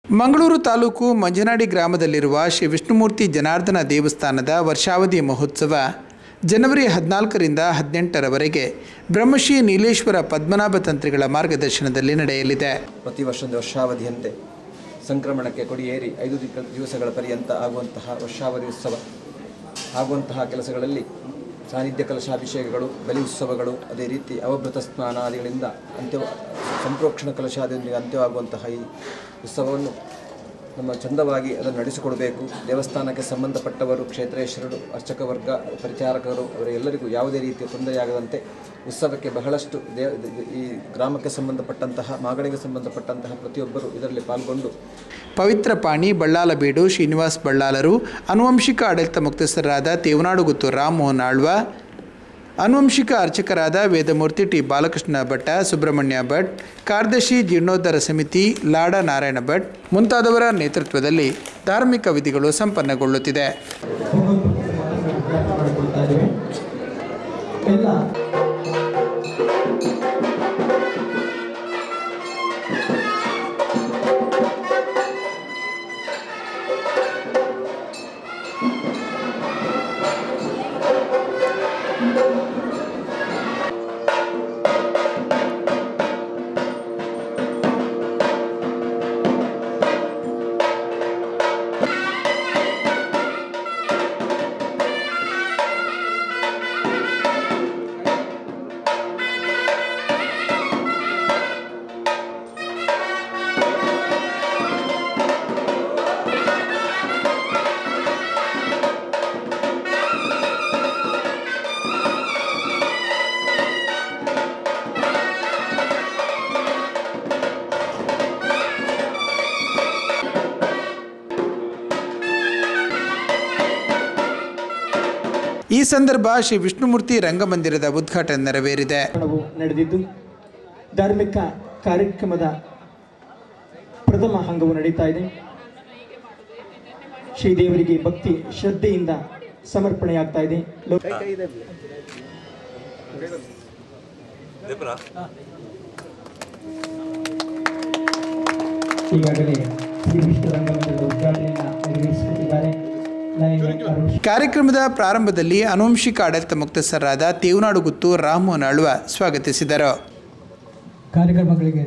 ಮಂಗಳೂರು ತಾಲೂಕು ಮಂಜನಾಡಿ ಗ್ರಾಮದಲ್ಲಿರುವ ಶ್ರೀ ವಿಷ್ಣುಮೂರ್ತಿ ಜನಾರ್ದನ ದೇವಸ್ಥಾನದ ವರ್ಷಾವಧಿ ಮಹೋತ್ಸವ ಜನವರಿ ಹದಿನಾಲ್ಕರಿಂದ ಹದಿನೆಂಟರವರೆಗೆ ಬ್ರಹ್ಮಶ್ರೀ ನೀಲೇಶ್ವರ ಪದ್ಮನಾಭ ತಂತ್ರಿಗಳ ಮಾರ್ಗದರ್ಶನದಲ್ಲಿ ನಡೆಯಲಿದೆ ಪ್ರತಿ ವರ್ಷದ ವರ್ಷಾವಧಿಯಂತೆ ಸಂಕ್ರಮಣಕ್ಕೆ ಕೊಡಿಯೇರಿ ಐದು ದಿಕ್ಕ ದಿವಸಗಳ ಪರ್ಯಂತ ಆಗುವಂತಹ ವರ್ಷಾವಧಿ ಉತ್ಸವ ಆಗುವಂತಹ ಕೆಲಸಗಳಲ್ಲಿ ಸಾನ್ನಿಧ್ಯ ಕಲಶಾಭಿಷೇಕಗಳು ಬಲಿ ಉತ್ಸವಗಳು ಅದೇ ರೀತಿ ಅವಭೃತ ಸ್ನಾನಾದಿಗಳಿಂದ ಅಂತ್ಯ ಸಂಪ್ರೋಕ್ಷಣ ಕಲಶಾದಿಯೊಂದಿಗೆ ಅಂತ್ಯವಾಗುವಂತಹ ಈ ಉತ್ಸವವನ್ನು ನಮ್ಮ ಚಂದವಾಗಿ ಅದನ್ನು ನಡೆಸಿಕೊಡಬೇಕು ದೇವಸ್ಥಾನಕ್ಕೆ ಸಂಬಂಧಪಟ್ಟವರು ಕ್ಷೇತ್ರೇಶ್ವರರು ಅರ್ಚಕ ವರ್ಗ ಪರಿಚಾರಕರು ಅವರೆಲ್ಲರಿಗೂ ಯಾವುದೇ ರೀತಿಯ ತೊಂದರೆಯಾಗದಂತೆ ಉತ್ಸವಕ್ಕೆ ಬಹಳಷ್ಟು ದೇವ ಈ ಗ್ರಾಮಕ್ಕೆ ಸಂಬಂಧಪಟ್ಟಂತಹ ಮಾಗಣಿಗೆ ಸಂಬಂಧಪಟ್ಟಂತಹ ಪ್ರತಿಯೊಬ್ಬರು ಇದರಲ್ಲಿ ಪಾಲ್ಗೊಂಡು ಪವಿತ್ರ ಪಾಣಿ ಬಳ್ಳಾಲಬೀಡು ಶ್ರೀನಿವಾಸ್ ಬಳ್ಳಾಲರು ಅನುವಂಶಿಕ ಆಡಳಿತ ಮುಕ್ತಸ್ಥರಾದ ತೇವನಾಡುಗುತ್ತು ರಾಮ್ಮೋಹನ್ ಆಳ್ವ ಅನುವಂಶಿಕ ಅರ್ಚಕರಾದ ವೇದಮೂರ್ತಿ ಟಿ ಬಾಲಕೃಷ್ಣ ಭಟ್ಟ ಸುಬ್ರಹ್ಮಣ್ಯ ಭಟ್ ಕಾರ್ಯದರ್ಶಿ ಜೀರ್ಣೋದ್ಧಾರ ಸಮಿತಿ ಲಾಡ ನಾರಾಯಣ ಭಟ್ ಮುಂತಾದವರ ನೇತೃತ್ವದಲ್ಲಿ ಧಾರ್ಮಿಕ ವಿಧಿಗಳು ಸಂಪನ್ನಗೊಳ್ಳುತ್ತಿದೆ ಮಾಡಿಕೊಳ್ತಾ ಇದ್ದೇವೆ ಎಲ್ಲ ಈ ಸಂದರ್ಭ ಶ್ರೀ ವಿಷ್ಣುಮೂರ್ತಿ ರಂಗಮಂದಿರದ ಉದ್ಘಾಟನೆ ನೆರವೇರಿದೆ ಕಾರ್ಯಕ್ರಮವು ನಡೆದಿದ್ದು ಧಾರ್ಮಿಕ ಕಾರ್ಯಕ್ರಮದ ಪ್ರಥಮ ಅಂಗವು ನಡೀತಾ ಇದೆ ಶ್ರೀದೇವರಿಗೆ ಭಕ್ತಿ ಶ್ರದ್ಧೆಯಿಂದ ಸಮರ್ಪಣೆಯಾಗ್ತಾ ಇದೆ ಲೋ- ಈಗಾಗಲೇ ಶ್ರೀ ವಿಷ್ಣು ರಂಗಮಂದಿರದ ಉದ್ಘಾಟನೆಯನ್ನು ನೆರವೇರಿಸಿಕೊಟ್ಟಿದ್ದಾರೆ ಲಯನ್ ಅರುಣ್ ಕಾರ್ಯಕ್ರಮದ ಪ್ರಾರಂಭದಲ್ಲಿ ಅನುವಂಶಿಕ ಆಡಳಿತ ಮುಕ್ತಸ್ಥರಾದ ತೇವನಾಡುಗುತ್ತು ರಾಮ್ಮೋಹನ್ ಆಳ್ವ ಸ್ವಾಗತಿಸಿದರು ಕಾರ್ಯಕ್ರಮಗಳಿಗೆ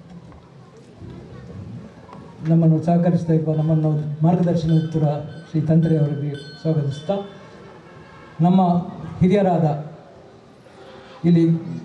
ನಮ್ಮನ್ನು ಸಹಕರಿಸ್ತಾ ಇರುವ ನಮ್ಮನ್ನು ಮಾರ್ಗದರ್ಶನ ಶ್ರೀ ತಂತ್ರಿ ಅವರಿಗೆ ಸ್ವಾಗತಿಸ್ತಾ ನಮ್ಮ ಹಿರಿಯರಾದ ಇಲ್ಲಿ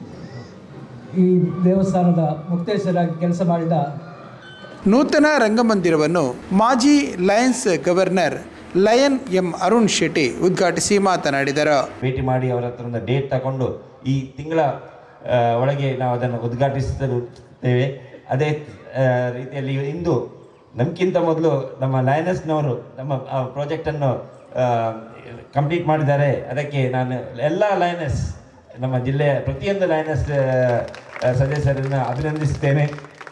ಈ ದೇವಸ್ಥಾನದ ಮುಕ್ತೇಶ್ವರಾಗಿ ಕೆಲಸ ಮಾಡಿದ ನೂತನ ರಂಗಮಂದಿರವನ್ನು ಮಾಜಿ lions governor lion M Arun Shetty ಉದ್ಘಾಟಿಸಿ ಮಾತನಾಡಿದರು ಭೇಟಿ ಮಾಡಿ ಅವರ ಹತ್ರ ಒಂದು ಡೇಟ್ ತಗೊಂಡು ಈ ತಿಂಗಳ ಆ, ಒಳಗೆ ನಾವು ಅದನ್ನು ಉದ್ಘಾಟಿಸುತ್ತೇವೆ ಅದೇ ಆ, ರೀತಿಯಲ್ಲಿ ಇಂದು ನಮಗಿಂತ ಮೊದಲು ನಮ್ಮ ಲಯನಸ್ನವರು ನಮ್ಮ ಪ್ರಾಜೆಕ್ಟನ್ನು ಕಂಪ್ಲೀಟ್ ಮಾಡಿದ್ದಾರೆ ಅದಕ್ಕೆ ನಾನು ಎಲ್ಲ ಲಯನಸ್ ನಮ್ಮ ಜಿಲ್ಲೆಯ ಪ್ರತಿಯೊಂದು ಲಯನಸ್ ಆ, ಸದಸ್ಯರನ್ನು ಅಭಿನಂದಿಸುತ್ತೇನೆ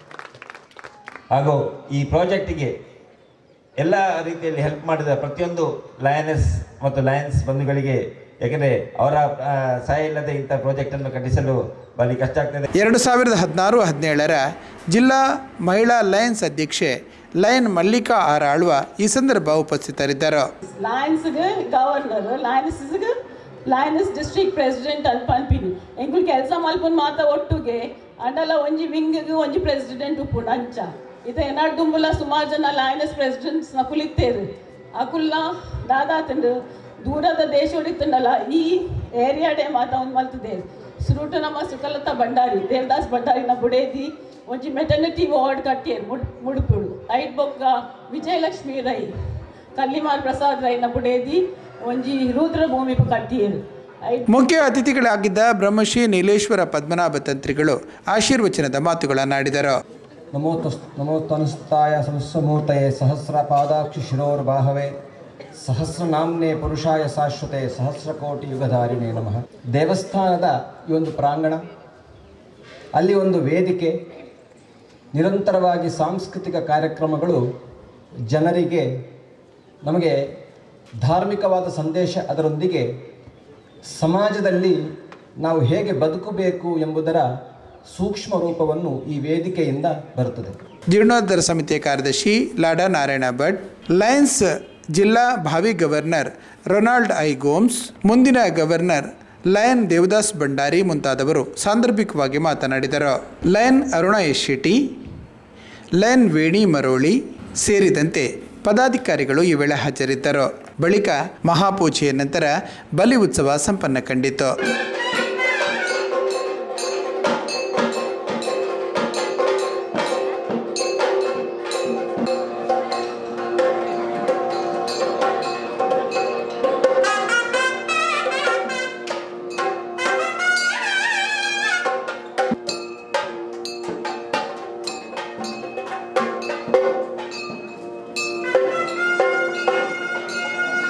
ಹಾಗೂ ಈ ಪ್ರಾಜೆಕ್ಟಿಗೆ ಎಲ್ಲ ರೀತಿಯಲ್ಲಿ ಹೆಲ್ಪ್ ಮಾಡಿದ ಪ್ರತಿಯೊಂದು ಲಯನಸ್ ಮತ್ತು ಲಯನ್ಸ್ ಬಂಧುಗಳಿಗೆ ಯಾಕೆಂದರೆ ಅವರ ಆ, ಸಹಾಯ ಇಲ್ಲದೆ ಇಂಥ ಪ್ರಾಜೆಕ್ಟನ್ನು ಕಟ್ಟಿಸಲು ಭಾರಿ ಕಷ್ಟ ಆಗ್ತದೆ ಎರಡು ಸಾವಿರದ ಹದಿನಾರು ಹದಿನೇಳರ ಜಿಲ್ಲಾ ಮಹಿಳಾ ಲಯನ್ಸ್ ಅಧ್ಯಕ್ಷೆ ಲಯನ್ ಮಲ್ಲಿಕಾ ಆರ್ ಆಳ್ವ ಈ ಸಂದರ್ಭ ಉಪಸ್ಥಿತರಿದ್ದರು ಲಯನ್ಸ್ಗೆ ಗವರ್ನರ್ ಲಯನ್ಸ್ಗೆ ಲಯನ್ಸ್ ಡಿಸ್ಟ್ರಿಕ್ಟ್ ಪ್ರೆಸಿಡೆಂಟ್ ಅಂತ ಪನ್ಪಿನಿ ಎಂಕುಲ್ ಕೆಲಸ ಮಲ್ಪನ್ ಮಾತ ಒಟ್ಟುಗೆ ಅಂಡಲ ಒಂಜಿ ವಿಂಗ್ಗೆ ಒಂಜಿ ಪ್ರೆಸಿಡೆಂಟ್ ಉಪ್ಪುಂಡು ಅಂಚ ಇತ ಎನಾಡ್ ದುಂಬುಲ ಸುಮಾರು ಜನ ಲಯನಸ್ ಪ್ರೆಸಿಡೆಂಟ್ಸ್ ನ ಕುಲಿತೇರು ಅಕುಲ್ಲ ದಾದಾತಂಡು ದೂರದ ದೇಶ ಹೊಡಿತಂಡಲ್ಲ ಈ ಏರಿಯಾಡೆ ಮಾತ ಒಂದು ಮಲ್ತದೆ ಸುರುಟು ನಮ್ಮ ಸುಕಲತಾ ಭಂಡಾರಿ ದೇವದಾಸ್ ಭಂಡಾರಿನ ಬುಡೇದಿ ಒಂಜಿ ಮೆಟರ್ನಿಟಿ ವಾರ್ಡ್ ಕಟ್ಟಿಯರು ಮುಡ್ ಮುಡುಪುಡು ಐಟ್ ಬೊಕ್ಕ ವಿಜಯಲಕ್ಷ್ಮಿ ರೈ ಕಲ್ಲಿಮಾರ್ ಪ್ರಸಾದ್ ರೈನ ಬುಡೇದಿ ಒಂಜಿ ರುದ್ರ ಭೂಮಿ ಕಟ್ಟಿಯರು ಐಟ್ ಮುಖ್ಯ ಅತಿಥಿಗಳಾಗಿದ್ದ ಬ್ರಹ್ಮಶ್ರೀ ನೀಲೇಶ್ವರ ಪದ್ಮನಾಭ ತಂತ್ರಿಗಳು ಆಶೀರ್ವಚನದ ಮಾತುಗಳನ್ನಾಡಿದರು ನಮೋ ತಸ್ ನಮೋ ತನುಸ್ತಾಯ ಸಹಸ್ರಮೂರ್ತಯೇ ಸಹಸ್ರ ಪಾದಾಕ್ಷಿ ಶಿರೋರ್ಬಾಹವೇ ಸಹಸ್ರನಾಮ್ನೆ ಪುರುಷಾಯ ಶಾಶ್ವತೆ ಸಹಸ್ರಕೋಟಿ ಯುಗಧಾರಿಣೇ ನಮಃ ದೇವಸ್ಥಾನದ ಈ ಒಂದು ಪ್ರಾಂಗಣ ಅಲ್ಲಿ ಒಂದು ವೇದಿಕೆ ನಿರಂತರವಾಗಿ ಸಾಂಸ್ಕೃತಿಕ ಕಾರ್ಯಕ್ರಮಗಳು ಜನರಿಗೆ ನಮಗೆ ಧಾರ್ಮಿಕವಾದ ಸಂದೇಶ ಅದರೊಂದಿಗೆ ಸಮಾಜದಲ್ಲಿ ನಾವು ಹೇಗೆ ಬದುಕಬೇಕು ಎಂಬುದರ ಸೂಕ್ಷ್ಮ ರೂಪವನ್ನು ಈ ವೇದಿಕೆಯಿಂದ ಬರುತ್ತದೆ ಜೀರ್ಣೋದ್ಧಾರ ಸಮಿತಿಯ ಕಾರ್ಯದರ್ಶಿ ಲಾಡಾ ನಾರಾಯಣ ಭಟ್ ಲಯನ್ಸ್ ಜಿಲ್ಲಾ ಭಾವಿ ಗವರ್ನರ್ ರೊನಾಲ್ಡ್ ಐ ಗೋಮ್ಸ್ ಮುಂದಿನ ಗವರ್ನರ್ ಲಯನ್ ದೇವದಾಸ್ ಭಂಡಾರಿ ಮುಂತಾದವರು ಸಾಂದರ್ಭಿಕವಾಗಿ ಮಾತನಾಡಿದರು lion Aruna S Shetty lion Veni Maroli ಸೇರಿದಂತೆ ಪದಾಧಿಕಾರಿಗಳು ಈ ವೇಳೆ ಹಾಜರಿದ್ದರು ಬಳಿಕ ಮಹಾಪೂಜೆಯ ನಂತರ ಬಲಿ ಉತ್ಸವ ಸಂಪನ್ನ ಕಂಡಿತು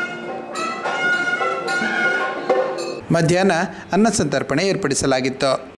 ಮಧ್ಯಾಹ್ನ ಅನ್ನ ಸಂತರ್ಪಣೆ ಏರ್ಪಡಿಸಲಾಗಿತ್ತು